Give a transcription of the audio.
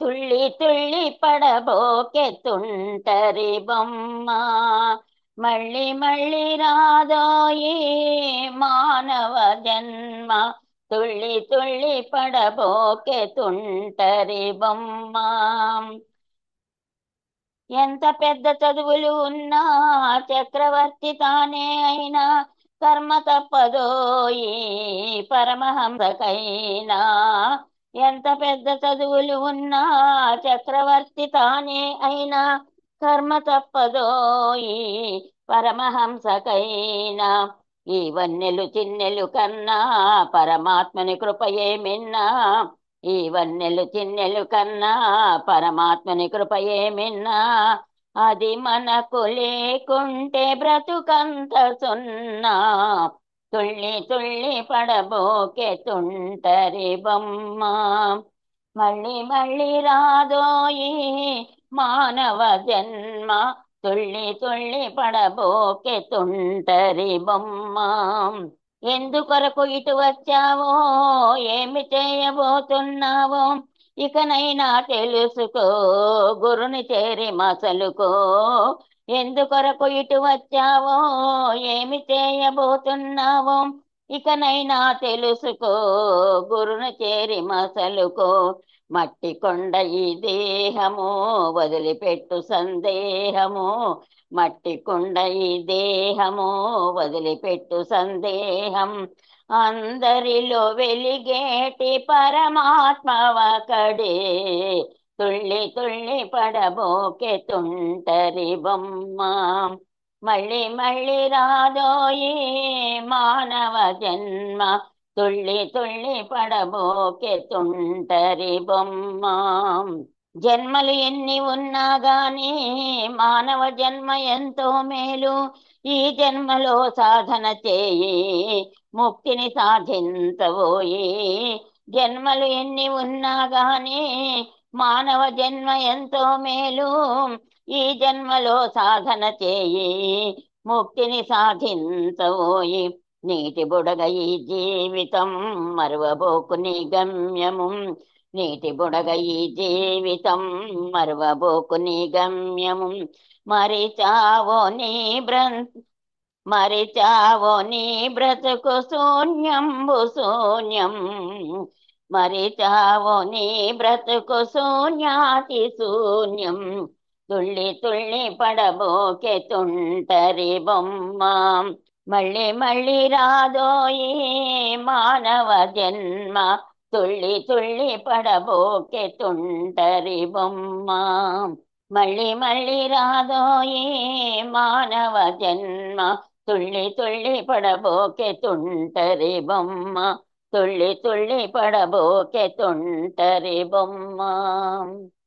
తుళ్ళి తుళ్ళి పడబోకె తుంటరి బొమ్మ మళ్ళీ మళ్ళీ రాదోయి మానవ జన్మ తుళ్ళి తుళ్ళి పడబోకె తుంటరి బొమ్మ ఎంత పెద్ద చదువులు ఉన్నా చక్రవర్తి తానే అయినా కర్మ తప్పదోయి పరమహంసకైనా ఎంత పెద్ద చదువులు ఉన్నా చక్రవర్తి తానే అయినా కర్మ తప్పదోయి పరమహంసకైనా ఈ వన్నెలు చిన్నెలు కన్నా పరమాత్మని కృపయే మిన్నా ఈ వన్నెలు చిన్నెలు కన్నా పరమాత్మని కృపయే మిన్నా అది మనకు లేకుంటే బ్రతుకంత సున్నా తుళ్ళి తుళ్ళి పడబోకే తుంటరి బొమ్మ మళ్ళీ మళ్ళీ రాదోయి మానవ జన్మ తుళ్ళి తుళ్ళి పడబోకే తుంటరి బొమ్మ ఎందుకొరకు ఇటు వచ్చావో ఏమి చేయబోతున్నావో ఇకనైనా తెలుసుకో గురుని చేరి మసలుకో ఎందుకొరకు ఇటు వచ్చావో ఏమి చేయబోతున్నావో ఇకనైనా తెలుసుకో గురుని చేరి మసలుకో మట్టి కొండ ఈ దేహము వదిలిపెట్టు సందేహము మట్టి కొండ ఈ దేహము వదిలిపెట్టు సందేహం అందరిలో వెలిగేటి పరమాత్మ ఒకడే తుళ్ళి తుళ్ళి పడబోకే తుంటరి బొమ్మ మళ్ళీ మళ్ళీ రాదోయి మానవ జన్మ తుళ్ళి తుళ్ళి పడబోకే తుంటరి బొమ్మ జన్మలు ఎన్ని ఉన్నా గాని మానవ జన్మ ఎంతో మేలు ఈ జన్మలో సాధన చేయి ముక్తిని సాధించబోయి జన్మలు ఎన్ని ఉన్నా గాని మానవ జన్మ ఎంతో మేలు ఈ జన్మలో సాధన చేయి ముక్తిని సాధించబోయి నీటి బుడగ ఈ జీవితం మరువబోకు నీ గమ్యము నీటి బుడగ ఈ జీవితం మరువబోకు నీ గమ్యము మరిచావో నీ బ్రం మరిచావో నీ బ్రతుకు శూన్యంబు శూన్యం మరిచావో నీ బ్రతుకు శూన్యాతి శూన్యం తుళ్ళి తుళ్ళి పడబోకే తుంటరి బొమ్మ మళ్ళీ మళ్ళీ రాదోయి మానవ జన్మ తుళ్ళి తుళ్ళి పడబోకే తుంటరి బొమ్మ మళ్ళీ మళ్ళీ రాదోయి మానవ జన్మ తుళ్ళి తుళ్ళి పడబోకే తుంటరి బొమ్మ తుళ్ళి తుళ్ళి పడబోకే తుంటరి బొమ్మ